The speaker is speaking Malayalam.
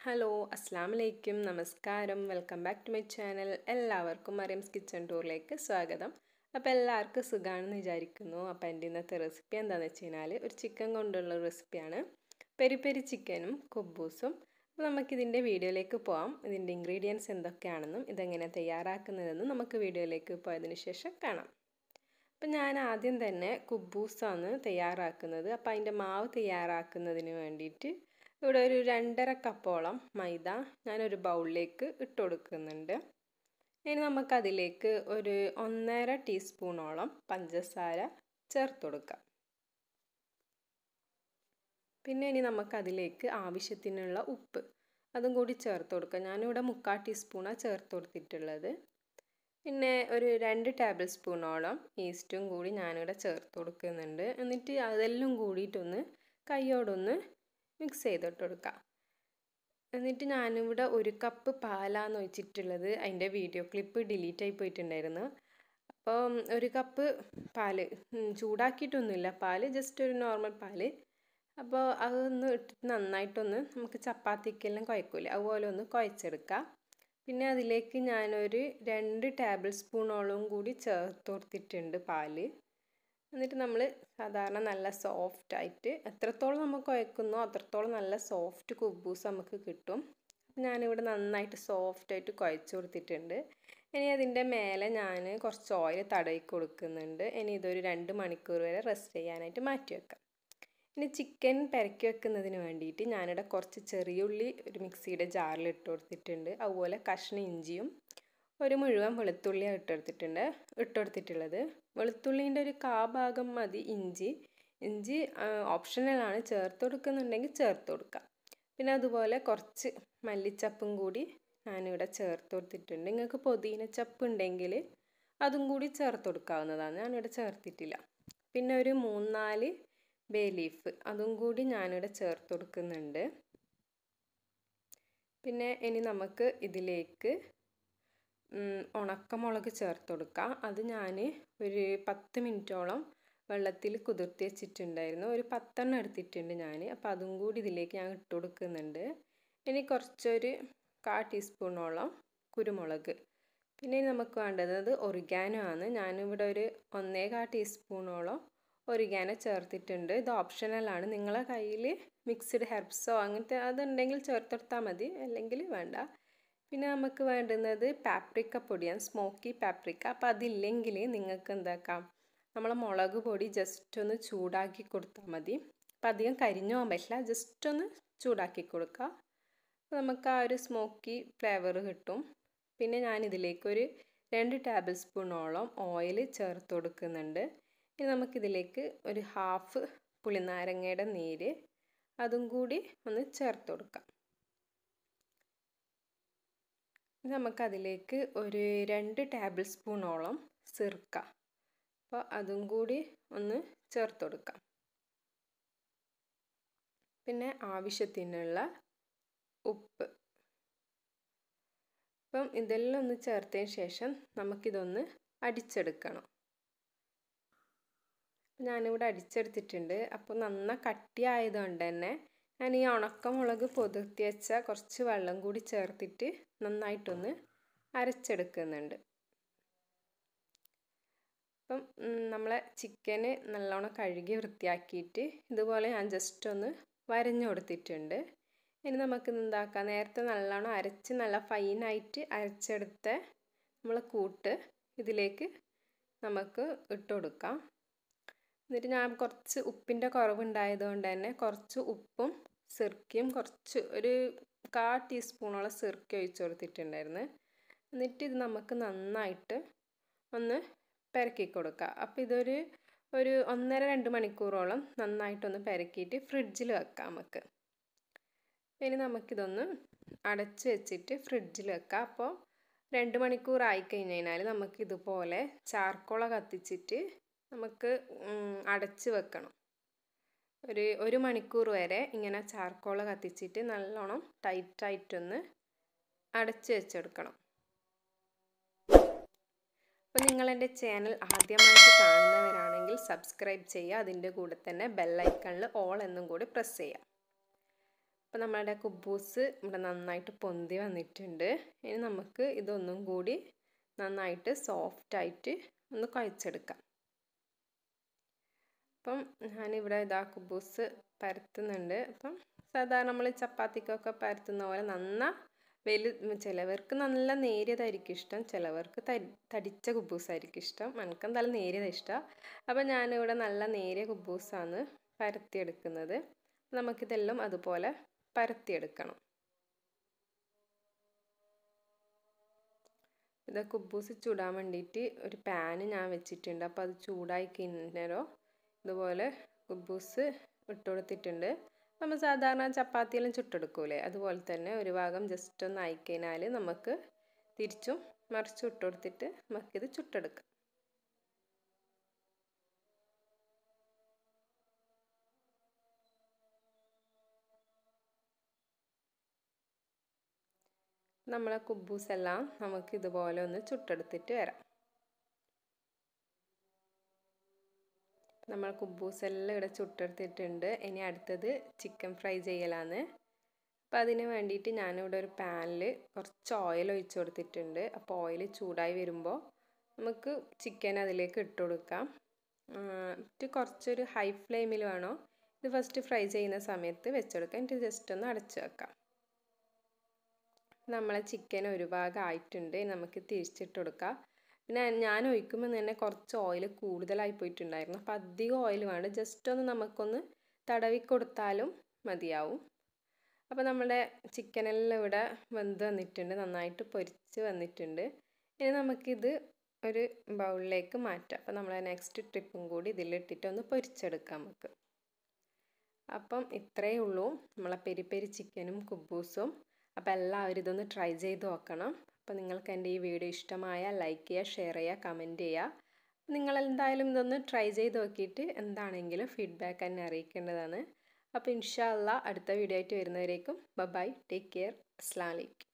ഹലോ അസ്സാം വലൈക്കും നമസ്കാരം welcome back to my channel എല്ലാവർക്കും മറിയംസ് കിച്ചൺ ടൂറിലേക്ക് സ്വാഗതം അപ്പോൾ എല്ലാവർക്കും സുഖമാണെന്ന് വിചാരിക്കുന്നു അപ്പോൾ എൻ്റെ ഇന്നത്തെ റെസിപ്പി എന്താണെന്ന് വെച്ച് കഴിഞ്ഞാൽ ഒരു ചിക്കൻ കൊണ്ടുള്ള റെസിപ്പിയാണ് പെരി പെരി ചിക്കനും കുബൂസും അപ്പോൾ നമുക്കിതിൻ്റെ വീഡിയോയിലേക്ക് പോകാം ഇതിൻ്റെ ഇൻഗ്രീഡിയൻസ് എന്തൊക്കെയാണെന്നും ഇതെങ്ങനെ തയ്യാറാക്കുന്നതെന്നും നമുക്ക് വീഡിയോയിലേക്ക് പോയതിന് ശേഷം കാണാം അപ്പം ഞാൻ ആദ്യം തന്നെ കുബൂസാണ് തയ്യാറാക്കുന്നത് അപ്പോൾ അതിൻ്റെ മാവ് തയ്യാറാക്കുന്നതിന് വേണ്ടിയിട്ട് ഇവിടെ ഒരു രണ്ടര കപ്പോളം മൈദ ഞാനൊരു ബൗളിലേക്ക് ഇട്ട് കൊടുക്കുന്നുണ്ട് ഇനി നമുക്കതിലേക്ക് ഒരു ഒന്നര ടീസ്പൂണോളം പഞ്ചസാര ചേർത്ത് കൊടുക്കാം പിന്നെ ഇനി നമുക്കതിലേക്ക് ആവശ്യത്തിനുള്ള ഉപ്പ് അതും കൂടി ചേർത്ത് കൊടുക്കാം ഞാനിവിടെ മുക്കാൽ ടീസ്പൂണാണ് ചേർത്ത് കൊടുത്തിട്ടുള്ളത് പിന്നെ ഒരു രണ്ട് ടേബിൾ സ്പൂണോളം ഈസ്റ്റും കൂടി ഞാനിവിടെ ചേർത്ത് കൊടുക്കുന്നുണ്ട് എന്നിട്ട് അതെല്ലാം കൂടിയിട്ടൊന്ന് കൈയോടൊന്ന് മിക്സ് ചെയ്തിട്ട് കൊടുക്കാം എന്നിട്ട് ഞാനിവിടെ ഒരു കപ്പ് പാലാണ് ഒഴിച്ചിട്ടുള്ളത് അതിൻ്റെ വീഡിയോ ക്ലിപ്പ് ഡിലീറ്റ് ആയി പോയിട്ടുണ്ടായിരുന്നു അപ്പോൾ ഒരു കപ്പ് പാല് ചൂടാക്കിയിട്ടൊന്നുമില്ല പാല് ജസ്റ്റ് ഒരു നോർമൽ പാല് അപ്പോൾ അതൊന്ന് ഇട്ടിട്ട് നന്നായിട്ടൊന്ന് നമുക്ക് ചപ്പാത്തിക്കെല്ലാം കുഴക്കില്ല അതുപോലെ ഒന്ന് കുഴച്ചെടുക്കാം പിന്നെ അതിലേക്ക് ഞാനൊരു രണ്ട് ടേബിൾ സ്പൂണോളം കൂടി ചേർത്ത് കൊടുത്തിട്ടുണ്ട് പാല് എന്നിട്ട് നമ്മൾ സാധാരണ നല്ല സോഫ്റ്റ് ആയിട്ട് എത്രത്തോളം നമ്മൾ കുഴക്കുന്നോ അത്രത്തോളം നല്ല സോഫ്റ്റ് കുബൂസ് നമുക്ക് കിട്ടും ഞാനിവിടെ നന്നായിട്ട് സോഫ്റ്റ് ആയിട്ട് കുഴച്ച് കൊടുത്തിട്ടുണ്ട് ഇനി അതിൻ്റെ മേലെ ഞാൻ കുറച്ച് ഓയിൽ തടവി കൊടുക്കുന്നുണ്ട് ഇനി ഇതൊരു രണ്ട് മണിക്കൂർ വരെ റെസ്റ്റ് ചെയ്യാനായിട്ട് മാറ്റി വെക്കാം ഇനി ചിക്കൻ പെരക്കി വെക്കുന്നതിന് വേണ്ടിയിട്ട് ഞാനിവിടെ കുറച്ച് ചെറിയുള്ളി ഒരു മിക്സിയുടെ ജാറിൽ ഇട്ട് കൊടുത്തിട്ടുണ്ട് അതുപോലെ കഷ്ണ ഇഞ്ചിയും ഒരു മുഴുവൻ വെളുത്തുള്ളി ഇട്ടെടുത്തിട്ടുണ്ട് ഇട്ടെടുത്തിട്ടുള്ളത് വെളുത്തുള്ളീൻ്റെ ഒരു കാ ഭാഗം മതി ഇഞ്ചി ഇഞ്ചി ഓപ്ഷണലാണ് ചേർത്ത് കൊടുക്കുന്നുണ്ടെങ്കിൽ ചേർത്ത് കൊടുക്കാം പിന്നെ അതുപോലെ കുറച്ച് മല്ലിച്ചപ്പും കൂടി ഞാനിവിടെ ചേർത്ത് കൊടുത്തിട്ടുണ്ട് നിങ്ങൾക്ക് പുതിനച്ചപ്പ് ഉണ്ടെങ്കിൽ അതും കൂടി ചേർത്ത് കൊടുക്കാവുന്നതാണ് ഞാനിവിടെ ചേർത്തിട്ടില്ല പിന്നെ ഒരു മൂന്നാല് ബേ ലീഫ് അതും കൂടി ഞാനിവിടെ ചേർത്ത് കൊടുക്കുന്നുണ്ട് പിന്നെ ഇനി നമുക്ക് ഇതിലേക്ക് ഉണക്കമുളക് ചേർത്ത് കൊടുക്കാം അത് ഞാൻ ഒരു പത്ത് മിനിറ്റോളം വെള്ളത്തിൽ കുതിർത്തി വെച്ചിട്ടുണ്ടായിരുന്നു ഒരു പത്തെണ്ണം എടുത്തിട്ടുണ്ട് ഞാൻ അപ്പോൾ അതും കൂടി ഇതിലേക്ക് ഞാൻ ഇട്ട് കൊടുക്കുന്നുണ്ട് ഇനി കുറച്ചൊരു കാ ടീസ്പൂണോളം കുരുമുളക് പിന്നെ നമുക്ക് വേണ്ടത് ഒറിഗാനോ ആണ് ഞാനിവിടെ ഒരു ഒന്നേകാ ടീസ്പൂണോളം ഒറിഗാനോ ചേർത്തിട്ടുണ്ട് ഇത് ഓപ്ഷണലാണ് നിങ്ങളെ കയ്യിൽ മിക്സ്ഡ് ഹെർബ്സോ അങ്ങനത്തെ അതുണ്ടെങ്കിൽ ചേർത്തെടുത്താൽ മതി അല്ലെങ്കിൽ വേണ്ട പിന്നെ നമുക്ക് വേണ്ടുന്നത് പാപ്രിക്ക പൊടിയാണ് സ്മോക്കി പാപ്രിക്ക അപ്പോൾ അതില്ലെങ്കിൽ നിങ്ങൾക്ക് എന്താക്കാം നമ്മളെ മുളക് പൊടി ജസ്റ്റ് ഒന്ന് ചൂടാക്കി കൊടുത്താൽ മതി അപ്പം അധികം കരിഞ്ഞു പോകാൻ പറ്റില്ല ജസ്റ്റ് ഒന്ന് ചൂടാക്കി കൊടുക്കുക അപ്പോൾ നമുക്ക് ആ ഒരു സ്മോക്കി ഫ്ലേവർ കിട്ടും പിന്നെ ഞാനിതിലേക്കൊരു രണ്ട് ടേബിൾ സ്പൂണോളം ഓയിൽ ചേർത്ത് കൊടുക്കുന്നുണ്ട് ഇനി നമുക്കിതിലേക്ക് ഒരു ഹാഫ് പുളിനാരങ്ങയുടെ നീര് അതും കൂടി ഒന്ന് ചേർത്ത് കൊടുക്കാം നമുക്കതിലേക്ക് ഒരു രണ്ട് ടേബിൾ സ്പൂണോളം സിർക്ക അപ്പോൾ അതും കൂടി ഒന്ന് ചേർത്ത് കൊടുക്കാം പിന്നെ ആവശ്യത്തിനുള്ള ഉപ്പ് അപ്പം ഇതെല്ലാം ഒന്ന് ചേർത്തതിന് ശേഷം നമുക്കിതൊന്ന് അടിച്ചെടുക്കണം ഞാനിവിടെ അടിച്ചെടുത്തിട്ടുണ്ട് അപ്പോൾ നന്ന കട്ടിയായതുകൊണ്ട് തന്നെ ഞാൻ ഈ ഉണക്കമുളക് പൊതിർത്തി വെച്ച കുറച്ച് വെള്ളം കൂടി ചേർത്തിട്ട് നന്നായിട്ടൊന്ന് അരച്ചെടുക്കുന്നുണ്ട് അപ്പം നമ്മളെ ചിക്കന് നല്ലോണം കഴുകി വൃത്തിയാക്കിയിട്ട് ഇതുപോലെ ഞാൻ ജസ്റ്റ് ഒന്ന് വരഞ്ഞു കൊടുത്തിട്ടുണ്ട് ഇനി നമുക്ക് എന്താക്കാം നേരത്തെ നല്ലോണം അരച്ച് നല്ല ഫൈനായിട്ട് അരച്ചെടുത്ത നമ്മൾ കൂട്ട് ഇതിലേക്ക് നമുക്ക് ഇട്ട് കൊടുക്കാം എന്നിട്ട് ഞാൻ കുറച്ച് ഉപ്പിൻ്റെ കുറവുണ്ടായതുകൊണ്ട് തന്നെ കുറച്ച് ഉപ്പും സിർക്കയും കുറച്ച് ഒരു കാ ടീസ്പൂണോളം സിർക്ക ഒഴിച്ച് കൊടുത്തിട്ടുണ്ടായിരുന്നു എന്നിട്ട് ഇത് നമുക്ക് നന്നായിട്ട് ഒന്ന് പെരക്കി കൊടുക്കുക അപ്പോൾ ഇതൊരു ഒരു ഒന്നര രണ്ട് മണിക്കൂറോളം നന്നായിട്ടൊന്ന് പെരക്കിയിട്ട് ഫ്രിഡ്ജിൽ വെക്കാം നമുക്ക് ഇനി നമുക്കിതൊന്ന് അടച്ച് വെച്ചിട്ട് ഫ്രിഡ്ജിൽ വെക്കാം അപ്പോൾ രണ്ട് മണിക്കൂർ ആയി കഴിഞ്ഞ് കഴിഞ്ഞാൽ നമുക്കിതുപോലെ ചാർക്കോള കത്തിച്ചിട്ട് നമുക്ക് അടച്ച് വെക്കണം ഒരു ഒരു മണിക്കൂർ വരെ ഇങ്ങനെ ചാർക്കോള കത്തിച്ചിട്ട് നല്ലോണം ടൈറ്റായിട്ടൊന്ന് അടച്ച് വെച്ചെടുക്കണം അപ്പോൾ നിങ്ങൾ എൻ്റെ ചാനൽ ആദ്യമായിട്ട് കാണുന്നവരാണെങ്കിൽ സബ്സ്ക്രൈബ് ചെയ്യുക അതിൻ്റെ കൂടെ തന്നെ ബെല്ലൈക്കണിൽ ഓൾ എന്നും കൂടി പ്രസ് ചെയ്യുക അപ്പോൾ നമ്മളുടെ കുബൂസ് ഇവിടെ നന്നായിട്ട് പൊന്തി വന്നിട്ടുണ്ട് ഇനി നമുക്ക് ഇതൊന്നും കൂടി നന്നായിട്ട് സോഫ്റ്റായിട്ട് ഒന്ന് കുഴച്ചെടുക്കാം അപ്പം ഞാനിവിടെ ഇതാ കുബൂസ് പരത്തുന്നുണ്ട് അപ്പം സാധാരണ നമ്മൾ ചപ്പാത്തിക്കൊക്കെ പരത്തുന്ന പോലെ നന്ന വലു ചിലവർക്ക് നല്ല നേരിയതായിരിക്കും ഇഷ്ടം ചിലവർക്ക് തരി തടിച്ച കുബൂസായിരിക്കും ഇഷ്ടം എനിക്ക് എന്തായാലും നേരിയതാണ് ഇഷ്ടം അപ്പം ഞാനിവിടെ നല്ല നേരിയ കുബൂസാണ് പരത്തിയെടുക്കുന്നത് നമുക്കിതെല്ലാം അതുപോലെ പരത്തിയെടുക്കണം ഇത് കുബൂസ് ചൂടാൻ വേണ്ടിയിട്ട് ഒരു പാന് ഞാൻ വെച്ചിട്ടുണ്ട് അപ്പോൾ അത് ചൂടായി കഴിഞ്ഞാലോ ഇതുപോലെ കുബൂസ് ഇട്ട് കൊടുത്തിട്ടുണ്ട് നമ്മൾ സാധാരണ ചപ്പാത്തിയെല്ലാം ചുട്ടെടുക്കൂലേ അതുപോലെ തന്നെ ഒരു ഭാഗം ജസ്റ്റ് ഒന്ന് ആയിക്കഴിഞ്ഞാൽ നമുക്ക് തിരിച്ചും മറിച്ചും ഇട്ട് കൊടുത്തിട്ട് നമുക്കിത് ചുട്ടെടുക്കാം നമ്മളെ കുബൂസ് എല്ലാം നമുക്ക് ഇതുപോലെ ഒന്ന് ചുട്ടെടുത്തിട്ട് വരാം നമ്മൾ കുബൂസ് എല്ലാം ഇവിടെ ചുട്ടെടുത്തിട്ടുണ്ട് ഇനി അടുത്തത് ചിക്കൻ ഫ്രൈ ചെയ്യലാണ് അപ്പോൾ അതിന് വേണ്ടിയിട്ട് ഞാനിവിടെ ഒരു പാനിൽ കുറച്ച് ഓയിൽ ഒഴിച്ച് കൊടുത്തിട്ടുണ്ട് അപ്പോൾ ഓയിൽ ചൂടായി വരുമ്പോൾ നമുക്ക് ചിക്കൻ അതിലേക്ക് ഇട്ട് കൊടുക്കാം എന്നിട്ട് കുറച്ചൊരു ഹൈ ഫ്ലെയിമിൽ വേണോ ഇത് ഫസ്റ്റ് ഫ്രൈ ചെയ്യുന്ന സമയത്ത് വെച്ചെടുക്കാം എന്നിട്ട് ജസ്റ്റ് ഒന്ന് അടച്ചു വെക്കാം നമ്മളെ ചിക്കൻ ഒരു ഭാഗം ആയിട്ടുണ്ട് നമുക്ക് തിരിച്ചിട്ട് കൊടുക്കാം പിന്നെ ഞാൻ ഒഴിക്കുമ്പോൾ തന്നെ കുറച്ച് ഓയിൽ കൂടുതലായി പോയിട്ടുണ്ടായിരുന്നു അപ്പോൾ അധികം ഓയിൽ വേണ്ട ജസ്റ്റ് ഒന്ന് നമുക്കൊന്ന് തടവി കൊടുത്താലും മതിയാവും അപ്പോൾ നമ്മുടെ ചിക്കനെല്ലാം ഇവിടെ വെന്ത് വന്നിട്ടുണ്ട് നന്നായിട്ട് പൊരിച്ച് വന്നിട്ടുണ്ട് ഇനി നമുക്കിത് ഒരു ബൗളിലേക്ക് മാറ്റാം അപ്പോൾ നമ്മൾ നെക്സ്റ്റ് ട്രിപ്പും കൂടി ഇതിലിട്ടിട്ട് ഒന്ന് പൊരിച്ചെടുക്കാം നമുക്ക് അപ്പം ഇത്രയേ ഉള്ളൂ നമ്മളെ പെരി പെരി ചിക്കനും കുബൂസും അപ്പോൾ എല്ലാവരും ഇതൊന്ന് ട്രൈ ചെയ്ത് നോക്കണം അപ്പോൾ നിങ്ങൾക്ക് എൻ്റെ ഈ വീഡിയോ ഇഷ്ടമായാൽ ലൈക്ക് ചെയ്യുക ഷെയർ ചെയ്യുക കമൻറ്റ് ചെയ്യുക നിങ്ങൾ എന്തായാലും ഇതൊന്ന് ട്രൈ ചെയ്ത് നോക്കിയിട്ട് എന്താണെങ്കിലും ഫീഡ്ബാക്ക് എന്നെ അറിയിക്കേണ്ടതാണ് അപ്പോൾ ഇൻഷാല്ല അടുത്ത വീഡിയോ ആയിട്ട് വരുന്നവരേക്കും ബൈ ടേക്ക് കെയർ അസ്ലാം വലൈക്കും